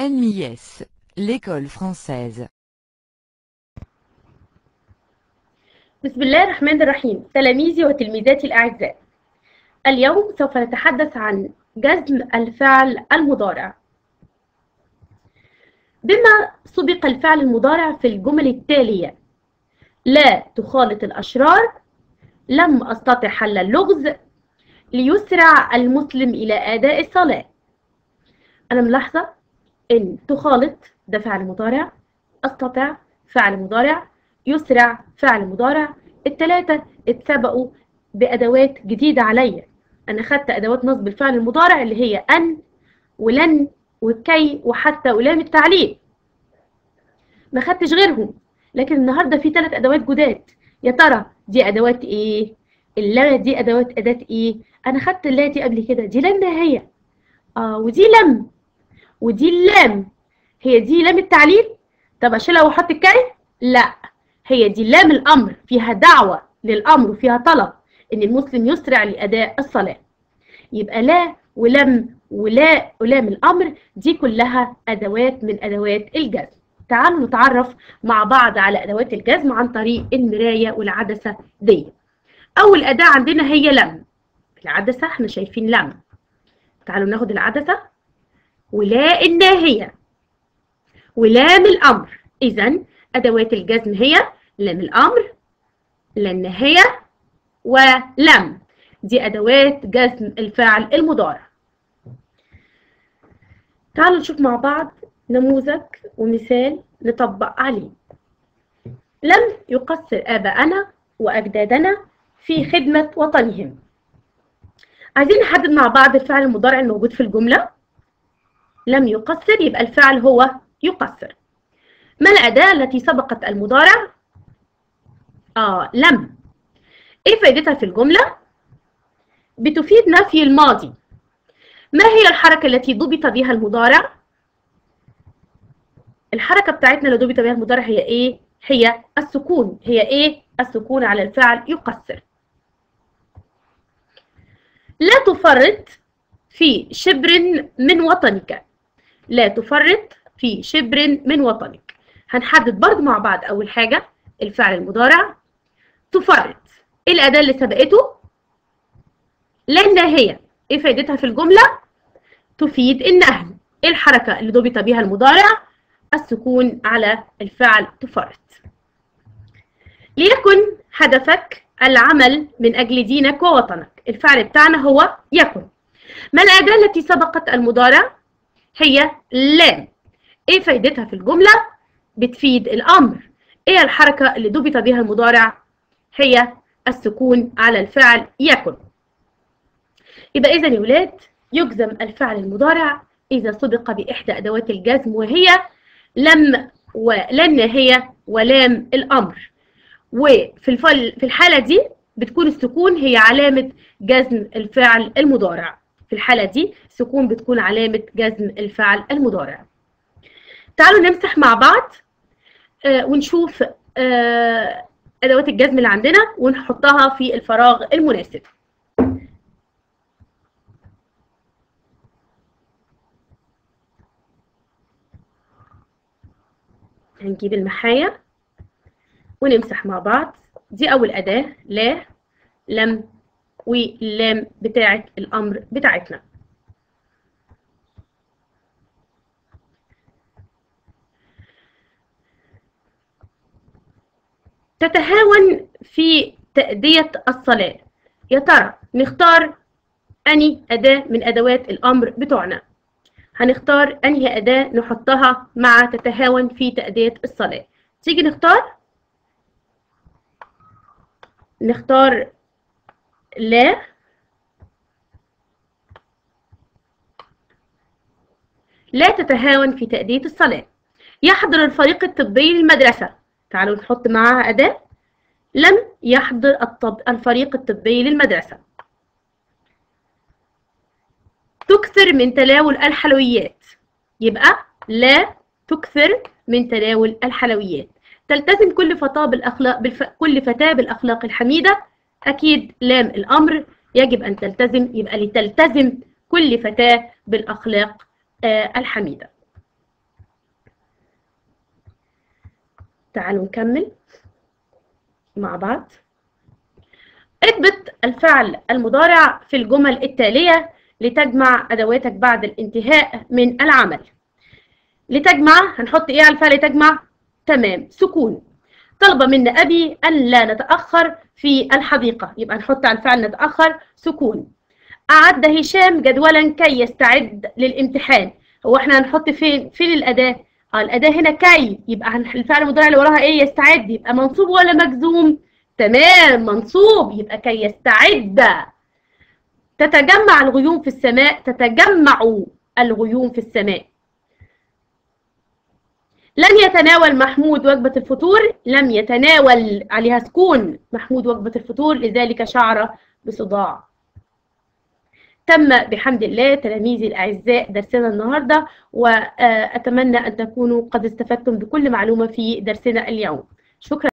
NIS, l'école française. بسم الله الرحمن الرحيم تلاميذي وتلميذاتي الأعزاء اليوم سوف نتحدث عن جزم الفعل المضارع بما سبق الفعل المضارع في الجمل التالية لا تخالط الأشرار لم أستطع حل اللغز ليسرع المسلم إلى أداء الصلاة أنا ملاحظة إن تخالط ده فعل مضارع أستطع فعل مضارع يسرع فعل مضارع التلاتة اتسبقوا بأدوات جديدة عليا أنا خدت أدوات نصب الفعل المضارع اللي هي أن ولن وكي وحتى ولام التعليل ما خدتش غيرهم لكن النهارده في ثلاث أدوات جداد يا ترى دي أدوات إيه؟ اللا دي أدوات أداة إيه؟ أنا خدت اللا دي قبل كده دي لام نهاية آه ودي لم ودي اللام هي دي لام التعليل طب أشيلها وأحط الكي؟ لا هي دي لام الأمر فيها دعوة للأمر وفيها طلب إن المسلم يسرع لأداء الصلاة يبقى لا ولم ولا ولام الأمر دي كلها أدوات من أدوات الجزم تعالوا نتعرف مع بعض على أدوات الجزم عن طريق المراية والعدسة دي أول أداة عندنا هي لم العدسة احنا شايفين لم تعالوا ناخد العدسة ولا الناهية ولام الأمر إذا أدوات الجزم هي لام الأمر لا النهاية ولم دي أدوات جزم الفعل المضارع تعالوا نشوف مع بعض نموذج ومثال نطبق عليه لم يقصر آباءنا وأجدادنا في خدمة وطنهم عايزين نحدد مع بعض الفعل المضارع الموجود في الجملة لم يقصر يبقى الفعل هو يقصر ما الأداة التي سبقت المضارع؟ آه لم إيه فائدتها في الجملة؟ بتفيد نفي الماضي ما هي الحركة التي ضبط بها المضارع؟ الحركة بتاعتنا اللي ضبط بها المضارع هي إيه؟ هي السكون هي إيه؟ السكون على الفعل يقصر لا تفرط في شبر من وطنك لا تفرط في شبر من وطنك هنحدد برضو مع بعض أول حاجة الفعل المضارع تفرط إيه الأداة اللي سبقته؟ لا الناهية إيه فائدتها في الجملة؟ تفيد النهي إيه الحركة اللي ضبط بها المضارع؟ السكون على الفعل تفرط ليكن هدفك العمل من أجل دينك ووطنك الفعل بتاعنا هو يكن ما الأداة التي سبقت المضارع؟ هي لام إيه فائدتها في الجملة؟ بتفيد الأمر إيه الحركة اللي ضبط بها المضارع؟ هي السكون على الفعل يكن يبقى إذا يا ولاد يجزم الفعل المضارع إذا سبق بإحدى أدوات الجزم وهي لم ولن هي ولام الأمر وفي الفل في الحالة دي بتكون السكون هي علامة جزم الفعل المضارع في الحالة دي السكون بتكون علامة جزم الفعل المضارع تعالوا نمسح مع بعض آه ونشوف آه أدوات الجزم اللي عندنا ونحطها في الفراغ المناسب هنجيب المحاية ونمسح مع بعض دي أول أداة لا لم واللام بتاعة الأمر بتاعتنا تتهاون في تأدية الصلاة يا ترى نختار أني أداة من أدوات الأمر بتوعنا هنختار أنهي أداة نحطها مع تتهاون في تأدية الصلاة تيجي نختار نختار لا لا تتهاون في تأدية الصلاة يحضر الفريق الطبي للمدرسة تعالوا نحط معاها أداة لم يحضر الطب الفريق الطبي للمدرسة تكثر من تناول الحلويات يبقى لا تكثر من تناول الحلويات تلتزم كل فتاة بالأخلاق بالف... كل فتاة بالأخلاق الحميدة أكيد لام الأمر يجب أن تلتزم يبقى لتلتزم كل فتاة بالأخلاق آه الحميدة تعالوا نكمل مع بعض اثبت الفعل المضارع في الجمل التالية لتجمع أدواتك بعد الانتهاء من العمل لتجمع هنحط ايه على الفعل تجمع تمام سكون طلب من أبي أن لا نتأخر في الحديقة يبقى نحط على الفعل نتأخر سكون أعد هشام جدولا كي يستعد للامتحان هو احنا هنحط فين فين الأداة اه الأداة هنا كي يبقى الفعل المضارع اللي وراها ايه يستعد يبقى منصوب ولا مجزوم تمام منصوب يبقى كي يستعد تتجمع الغيوم في السماء تتجمع الغيوم في السماء لم يتناول محمود وجبة الفطور لم يتناول عليها سكون محمود وجبة الفطور لذلك شعر بصداع تم بحمد الله تلاميذي الأعزاء درسنا النهاردة وأتمنى أن تكونوا قد استفدتم بكل معلومة في درسنا اليوم شكرا